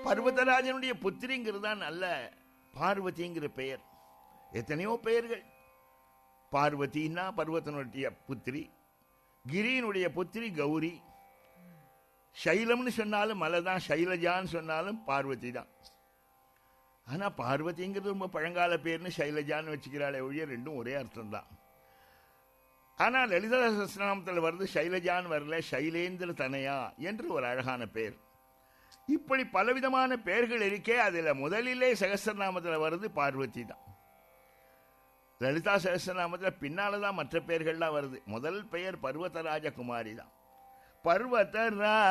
பர்வதராஜனுடைய புத்திரிங்கிறது தான் நல்ல பார்வதிங்கிற பெயர் எத்தனையோ பெயர்கள் பார்வதினா பர்வதனுடைய புத்திரி கிரியினுடைய புத்திரி கௌரி சைலம்னு சொன்னாலும் மலை தான் சைலஜான்னு சொன்னாலும் பார்வதி தான் ஆனா பார்வதிங்கிறது ரொம்ப பழங்கால பேர்னு சைலஜான்னு வச்சுக்கிறாளே ஒழிய ரெண்டும் ஒரே அர்த்தம் தான் ஆனா லலிதா சஸ்நாமத்தில் வருது சைலஜான்னு வரல சைலேந்திர தனையா என்று ஒரு அழகான பெயர் இப்படி பலவிதமான பெயர்கள் இருக்கே அதுல முதலிலே சகசிரநாமத்தில் வருது பார்வதி தான் லலிதா சகசிரநாமத்தில் பின்னால தான் மற்ற பெயர்கள்லாம் வருது முதல் பெயர் பர்வதராஜ குமாரி தான் பர்வதரா